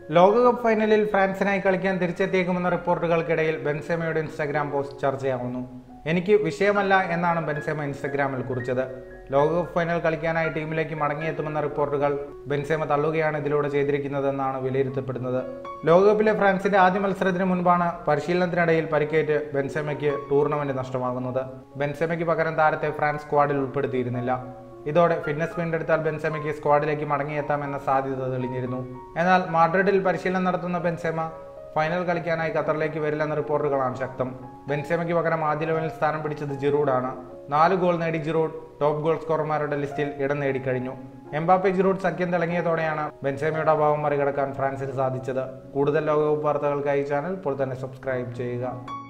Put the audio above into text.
ലോകകപ്പ് ഫൈനലിൽ ഫ്രാൻസിനായി കളിക്കാൻ തിരിച്ചെത്തിയേക്കുമെന്ന റിപ്പോർട്ടുകൾക്കിടയിൽ ബെൻസെമയുടെ ഇൻസ്റ്റാഗ്രാം പോസ്റ്റ് ചർച്ചയാവുന്നു എനിക്ക് വിഷയമല്ല എന്നാണ് ബെൻസെമ ഇൻസ്റ്റാഗ്രാമിൽ കുറിച്ചത് ലോകകപ്പ് ഫൈനൽ കളിക്കാനായി ടീമിലേക്ക് മടങ്ങിയെത്തുമെന്ന റിപ്പോർട്ടുകൾ ബെൻസെമ തള്ളുകയാണ് ഇതിലൂടെ ചെയ്തിരിക്കുന്നതെന്നാണ് വിലയിരുത്തപ്പെടുന്നത് ലോകകപ്പിലെ ഫ്രാൻസിന്റെ ആദ്യ മത്സരത്തിന് മുൻപാണ് പരിശീലനത്തിനിടയിൽ പരിക്കേറ്റ് ബെൻസെമയ്ക്ക് ടൂർണമെന്റ് നഷ്ടമാകുന്നത് ബെൻസെമയ്ക്ക് പകരം താരത്തെ ഫ്രാൻസ് സ്ക്വാഡിൽ ഉൾപ്പെടുത്തിയിരുന്നില്ല ഇതോടെ ഫിറ്റ്നസ് വീണ്ടെടുത്താൽ ബെൻസെമയ്ക്ക് സ്ക്വാഡിലേക്ക് മടങ്ങിയെത്താമെന്ന സാധ്യത തെളിഞ്ഞിരുന്നു എന്നാൽ മാഡ്രിഡിൽ പരിശീലനം നടത്തുന്ന ബെൻസെമ ഫൈനൽ കളിക്കാനായി ഖത്തറിലേക്ക് വരില്ലെന്ന റിപ്പോർട്ടുകളാണ് ശക്തം ബെൻസെമയ്ക്ക് പകരം ആദ്യ ലെവലിൽ സ്ഥാനം പിടിച്ചത് ജിറൂഡാണ് നാല് ഗോൾ നേടി ജിറൂഡ് ടോപ്പ് ഗോൾ സ്കോർമാരുടെ ലിസ്റ്റിൽ ഇടം നേടിക്കഴിഞ്ഞു എംബാപ്പെ ജിറൂഡ് സഖ്യം തിളങ്ങിയതോടെയാണ് ബെൻസെമയുടെ അഭാവം മറികടക്കാൻ ഫ്രാൻസിന് സാധിച്ചത് കൂടുതൽ ലോകകപ്പ് വാർത്തകൾക്കായി ചാനൽ ഇപ്പോൾ തന്നെ സബ്സ്ക്രൈബ് ചെയ്യുക